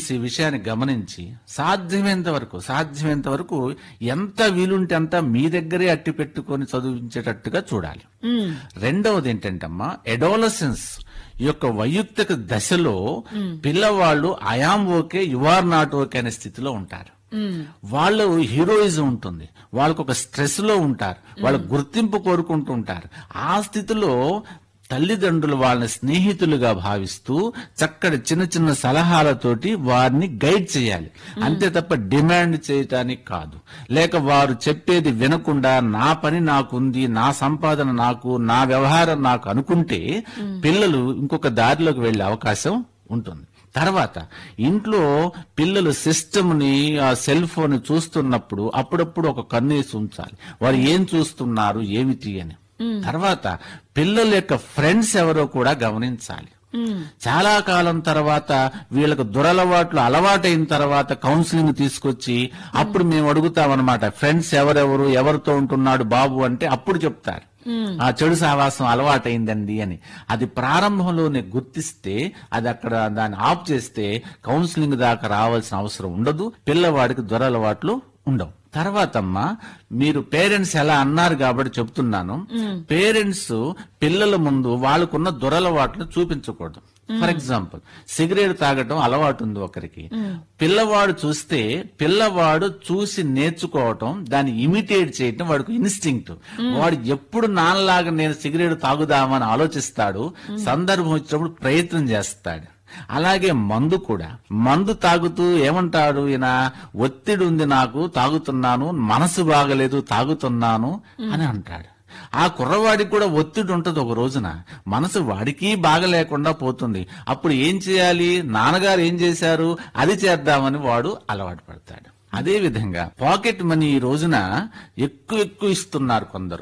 parents ఈ విషయాన్ని గమనించి సాధ్యమైనంత వరకు సాధ్యమైనంత వరకు ఎంత వీలుంటే అంత మీ దగ్గరే అట్టి పెట్టుకొని చదివించేటట్టుగా చూడాలి రెండవది ఏంటంటమ్మా ఎడోలసెన్స్ ఈ యొక్క వైయక్తిక దశలో పిల్లవాళ్ళు I am okay you are not okay అనే స్థితిలో ఉంటారు వాళ్ళు హీరోయిజం ఉంటుంది వాళ్ళకు ఒక స్ట్రెస్ లో ఉంటారు వాళ్ళ గుర్తింపు కోరుకుంటూ ఉంటారు ఆ స్థితిలో తల్లిదండ్రులు వాళ్ళని స్నేహితులుగా భావిస్తూ చక్కటి చిన్న చిన్న సలహాలతోటి వారిని గైడ్ చేయాలి అంతే తప్ప డిమాండ్ చేయటానికి కాదు లేక వారు చెప్పేది వినకుండా నా పని నాకుంది నా సంపాదన నాకు నా వ్యవహారం నాకు అనుకుంటే పిల్లలు ఇంకొక దారిలోకి వెళ్లే అవకాశం ఉంటుంది తర్వాత ఇంట్లో పిల్లలు సిస్టమ్ ని ఆ సెల్ ఫోన్ చూస్తున్నప్పుడు అప్పుడప్పుడు ఒక కన్నేసి ఉంచాలి వారు ఏం చూస్తున్నారు ఏమిటి అని తర్వాత పిల్లల యొక్క ఫ్రెండ్స్ ఎవరో కూడా గమనించాలి చాలా కాలం తర్వాత వీళ్ళకు దురలవాట్లు అలవాటైన తర్వాత కౌన్సిలింగ్ తీసుకొచ్చి అప్పుడు మేము అడుగుతామన్నమాట ఫ్రెండ్స్ ఎవరెవరు ఎవరితో ఉంటున్నాడు బాబు అంటే అప్పుడు చెప్తారు ఆ చెడు సావాసం అలవాటైందండి అని అది ప్రారంభంలోనే గుర్తిస్తే అది అక్కడ దాన్ని ఆఫ్ చేస్తే కౌన్సిలింగ్ దాకా రావాల్సిన అవసరం ఉండదు పిల్లవాడికి దురలవాట్లు ఉండవు తర్వాత అమ్మా మీరు పేరెంట్స్ ఎలా అన్నారు కాబట్టి చెప్తున్నాను పేరెంట్స్ పిల్లల ముందు వాళ్ళకున్న దురలవాట్లు చూపించకూడదు ఫర్ ఎగ్జాంపుల్ సిగరెట్ తాగటం అలవాటు ఉంది ఒకరికి పిల్లవాడు చూస్తే పిల్లవాడు చూసి నేర్చుకోవటం దాన్ని ఇమిటేట్ చేయటం వాడికి ఇన్స్టింక్ట్ వాడు ఎప్పుడు నాన్నలాగా నేను సిగరెట్ తాగుదామని ఆలోచిస్తాడు సందర్భం వచ్చినప్పుడు ప్రయత్నం చేస్తాడు అలాగే మందు కూడా మందు తాగుతూ ఏమంటాడు ఈయన ఒత్తిడి ఉంది నాకు తాగుతున్నాను మనసు బాగలేదు తాగుతున్నాను అని అంటాడు ఆ కుర్రవాడికి కూడా ఒత్తిడి ఉంటది ఒక రోజున మనసు వాడికి బాగలేకుండా పోతుంది అప్పుడు ఏం చేయాలి నాన్నగారు ఏం చేశారు అది చేద్దామని వాడు అలవాటు పడతాడు అదే విధంగా పాకెట్ మనీ ఈ రోజున ఎక్కువ ఎక్కువ ఇస్తున్నారు కొందరు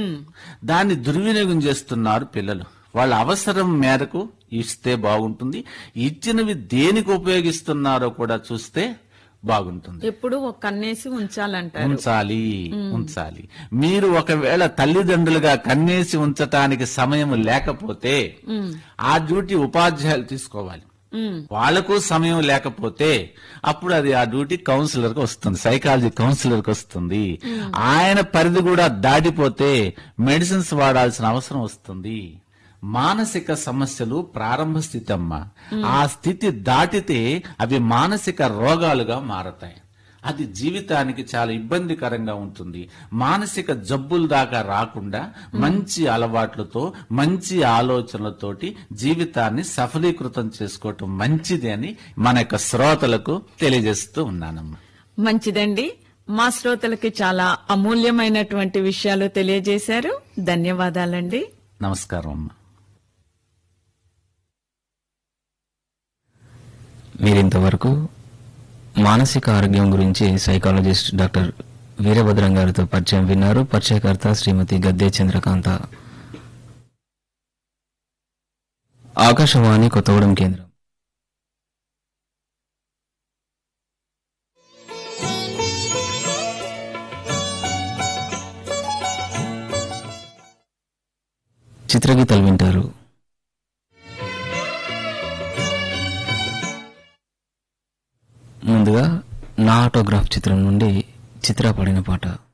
దాన్ని దుర్వినియోగం చేస్తున్నారు పిల్లలు వాళ్ళ అవసరం మేరకు ఇస్తే బాగుంటుంది ఇచ్చినవి దేనికి ఉపయోగిస్తున్నారో కూడా చూస్తే బాగుంటుంది ఎప్పుడు ఒక కన్నేసి ఉంచాలంటారు ఉంచాలి ఉంచాలి మీరు ఒకవేళ తల్లిదండ్రులుగా కన్నేసి ఉంచటానికి సమయం లేకపోతే ఆ డ్యూటీ ఉపాధ్యాయులు తీసుకోవాలి ఉమ్, వాళ్లకు సమయం లేకపోతే అప్పుడు అది ఆ డ్యూటీ కౌన్సిలర్ కి వస్తుంది సైకాలజీ కౌన్సిలర్ కి వస్తుంది ఆయన పరిధి కూడా దాటిపోతే మెడిసిన్స్ వాడాల్సిన అవసరం వస్తుంది మానసిక సమస్యలు ప్రారంభ స్థితి అమ్మా ఆ స్థితి దాటితే అవి మానసిక రోగాలుగా మారతాయి అది జీవితానికి చాలా ఇబ్బందికరంగా ఉంటుంది మానసిక జబ్బుల దాకా రాకుండా మంచి అలవాట్లతో మంచి ఆలోచనలతోటి జీవితాన్ని సఫలీకృతం చేసుకోవటం మంచిది అని మన యొక్క శ్రోతలకు తెలియజేస్తూ ఉన్నానమ్మా మంచిదండి మా శ్రోతలకి చాలా అమూల్యమైనటువంటి విషయాలు తెలియజేశారు ధన్యవాదాలండి నమస్కారం అమ్మా మీరింతవరకు మానసిక ఆరోగ్యం గురించి సైకాలజిస్ట్ డాక్టర్ వీరభద్రం గారితో పరిచయం విన్నారు పరిచయకర్త శ్రీమతి గద్దే చంద్రకాంత ఆకాశవాణి కొత్తగూడెం కేంద్రం చిత్రగీతాలు వింటారు ముందుగా నా ఆటోగ్రాఫ్ చిత్రం నుండి చిత్ర పాడిన పాట